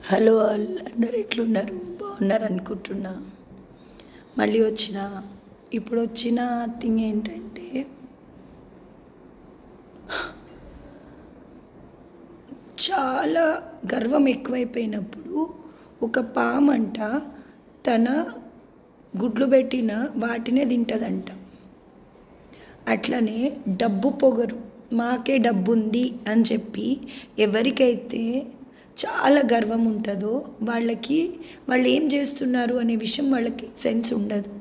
hello all అందరు ఎట్లున్నారు బాగున్నారు అనుకుంటున్నా మళ్ళీ వచ్చిన ఇప్పుడు వచ్చిన థింగ్ ఏంటంటే చాలా గర్వం ఎక్కువైపోయినప్పుడు ఒక పామంట తన గుడ్లు పెట్టిన వాటినే తింటుందంట అట్లనే డబ్బు పొగరు మాకే డబ్బు ఉంది అని చెప్పి ఎవరికైతే చాలా గర్వం ఉంటుందో వాళ్ళకి వాళ్ళు ఏం చేస్తున్నారు అనే విషయం వాళ్ళకి సెన్స్ ఉండదు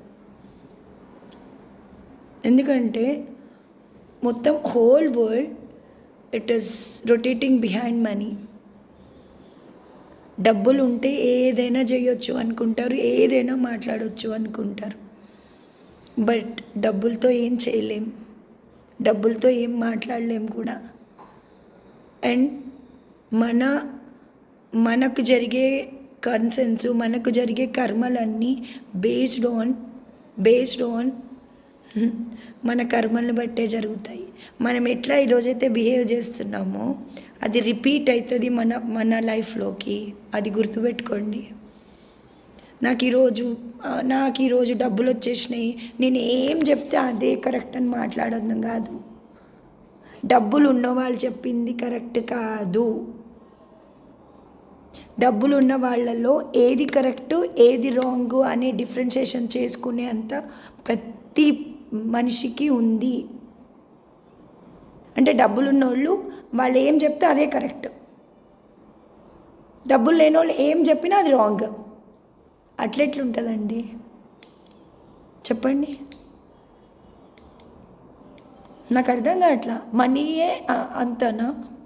ఎందుకంటే మొత్తం whole world it is rotating behind money డబ్బులు ఉంటే ఏదైనా చేయొచ్చు అనుకుంటారు ఏదైనా మాట్లాడవచ్చు అనుకుంటారు బట్ డబ్బులతో ఏం చేయలేం డబ్బులతో ఏం మాట్లాడలేం కూడా అండ్ మన మనకు జరిగే కన్సెన్స్ మనకు జరిగే కర్మలన్నీ బేస్డ్ ఆన్ బేస్డ్ ఆన్ మన కర్మల్ని బట్టే జరుగుతాయి మనం ఎట్లా ఈరోజైతే బిహేవ్ చేస్తున్నామో అది రిపీట్ అవుతుంది మన మన లైఫ్లోకి అది గుర్తుపెట్టుకోండి నాకు ఈరోజు ఆ, నాకు ఈరోజు డబ్బులు వచ్చేసినాయి నేను ఏం చెప్తే అదే కరెక్ట్ అని మాట్లాడొద్దు కాదు డబ్బులు ఉన్నవాళ్ళు చెప్పింది కరెక్ట్ కాదు డబ్బులు ఉన్న వాళ్ళలో ఏది కరెక్ట్ ఏది రాంగ్ అనే డిఫరెన్షియేషన్ చేసుకునే అంత ప్రతి మనిషికి ఉంది అంటే డబ్బులు ఉన్నోళ్ళు వాళ్ళు ఏం చెప్తే అదే కరెక్ట్ డబ్బులు లేని వాళ్ళు ఏం చెప్పినా అది రాంగ్ అట్లెట్లుంటుందండి చెప్పండి నాకు అర్థం కావట్లా మనీయే ఆ- అంతనా